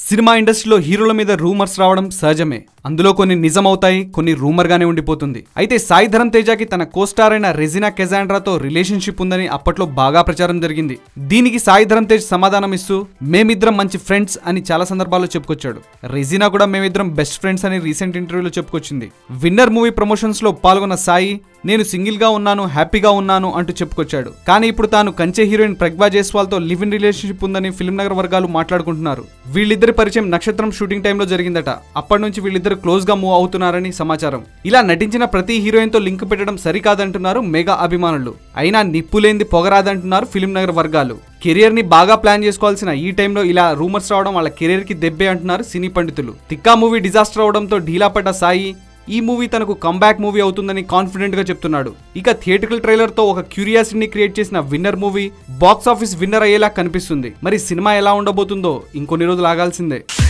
cinema ఇండస్ట్రీలో హీరోల మీద రూమర్స్ రావడం సహజమే అందులో కొన్ని నిజమవుతాయి కొన్ని రూమర్ గానే ఉండిపోతుంది అయితే సాయి ధరం తేజకి తన కోస్టార్ అయిన రెజినా కెజాండ్రాతో రిలేషన్షిప్ ఉందని అప్పట్లో బాగా ప్రచారం జరిగింది దీనికి సాయి ధరం తేజ్ సమాధానం ఇస్తూ మేమిద్దరం మంచి ఫ్రెండ్స్ అని చాలా సందర్భాల్లో చెప్పుకొచ్చాడు రెజినా కూడా మేమిద్దరం బెస్ట్ ఫ్రెండ్స్ అని రీసెంట్ ఇంటర్వ్యూలో చెప్పుకొచ్చింది విన్నర్ మూవీ ప్రమోషన్స్ లో పాల్గొన్న సాయి నేను సింగిల్ గా ఉన్నాను హ్యాపీగా ఉన్నాను అంటూ చెప్పుకొచ్చాడు కానీ ఇప్పుడు తాను కంచె హీరోయిన్ ప్రజ్వా జైస్వాల్ తో లివ్ ఇన్ రిలేషన్షిప్ ఉందని ఫిల్మ్ నగర్ వర్గాలు మాట్లాడుకుంటున్నారు వీళ్ళిద్దరి పరిచయం నక్షత్రం షూటింగ్ టైంలో జరిగిందట అప్పటి నుంచి వీళ్ళిద్దరు క్లోజ్ గా మూవ్ అవుతున్నారని సమాచారం ఇలా నటించిన ప్రతి హీరోయిన్ తో లింక్ పెట్టడం సరికాదంటున్నారు మెగా అభిమానులు అయినా నిప్పులేంది పొగరాదంటున్నారు ఫిల్మ్ నగర్ వర్గాలు కెరియర్ ని బాగా ప్లాన్ చేసుకోవాల్సిన ఈ టైంలో ఇలా రూమర్స్ రావడం వాళ్ళ కెరీర్ కి దెబ్బే అంటున్నారు సినీ పండితులు తిక్కా మూవీ డిజాస్టర్ అవడంతో ఢీలా పడ్డ సాయి ఈ మూవీ తనకు కంబ్యాక్ మూవీ అవుతుందని కాన్ఫిడెంట్ గా చెప్తున్నాడు ఇక థియేటికల్ ట్రైలర్ తో ఒక క్యూరియాసిటీని క్రియేట్ చేసిన winner movie box office winner అయ్యేలా కనిపిస్తుంది మరి సినిమా ఎలా ఉండబోతుందో ఇంకొన్ని రోజులు ఆగాల్సిందే